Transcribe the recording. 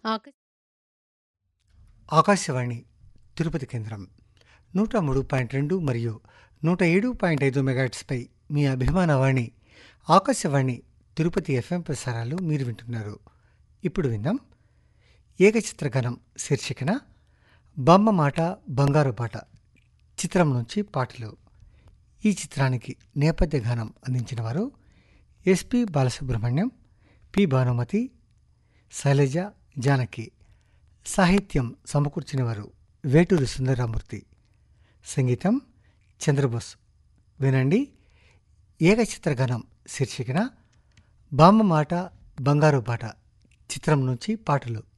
ఆక ఆకాశవాణి తిరుపతి కేంద్రం నూట మూడు పాయింట్ రెండు మరియు నూట ఏడు పాయింట్ ఐదు మెగాట్స్పై మీ అభిమాన వాణి ఆకాశవాణి తిరుపతి ఎఫ్ఎం ప్రసారాలు మీరు వింటున్నారు ఇప్పుడు విందాం ఏకచిత్రగణం శీర్షికన బొమ్మ మాట బంగారు బాట చిత్రం నుంచి పాటలు ఈ చిత్రానికి నేపథ్య గానం అందించిన వారు ఎస్పి బాలసుబ్రహ్మణ్యం పి భానుమతి శైలజ జానకి సాహిత్యం సమకూర్చినవారు వేటూరి సుందరరామూర్తి సంగీతం చంద్రబోస్ వినండి ఏకచిత్రగణం శీర్షికన బామ్మ మాట బంగారు బాట చిత్రం నుంచి పాటలు